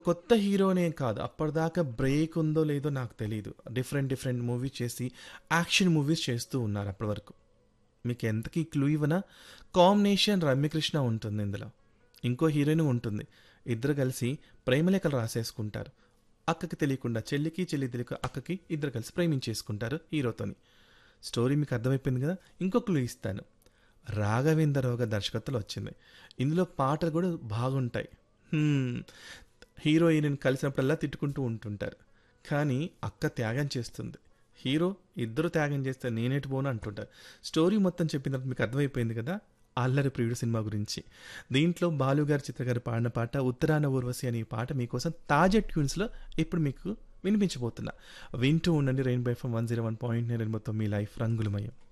కొత్త హీరోనే కాదు అప్పటిదాకా బ్రేక్ ఉందో లేదో నాకు తెలియదు డిఫరెంట్ డిఫరెంట్ మూవీస్ చేసి యాక్షన్ మూవీస్ చేస్తూ ఉన్నారు అప్పటి వరకు మీకు ఎంతకీ క్లూ ఇవ్వనా కాంబినేషన్ రమ్యకృష్ణ ఉంటుంది ఇందులో ఇంకో హీరోయిన్ ఉంటుంది ఇద్దరు కలిసి ప్రేమలేఖలు రాసేసుకుంటారు అక్కకి తెలియకుండా చెల్లికి చెల్లి తెలియక అక్కకి ఇద్దరు కలిసి ప్రేమించేసుకుంటారు హీరోతోని స్టోరీ మీకు అర్థమైపోయింది కదా ఇంకో క్లూ ఇస్తాను రాఘవేంద్రరావు గారి దర్శకత్వంలో వచ్చింది ఇందులో పాటలు కూడా బాగుంటాయి హ్మ్. హీరోయిన్ కలిసినప్పుడల్లా తిట్టుకుంటూ ఉంటుంటారు కానీ అక్క త్యాగం చేస్తుంది హీరో ఇద్దరు త్యాగం చేస్తే నేనేటి పోను అంటుంటారు స్టోరీ మొత్తం చెప్పిన తర్వాత మీకు అర్థమైపోయింది కదా అల్లరి ప్రియుడు సినిమా గురించి దీంట్లో బాలుగారి చిత్రగారి పాడిన పాట ఉత్తరాన ఊర్వశి అనే ఈ పాట మీకోసం తాజా ట్యూన్స్లో ఇప్పుడు మీకు వినిపించబోతున్నా వింటూ ఉండండి rainbow FM one zero one point nine మొత్తం మీ లైఫ్ రంగులమయం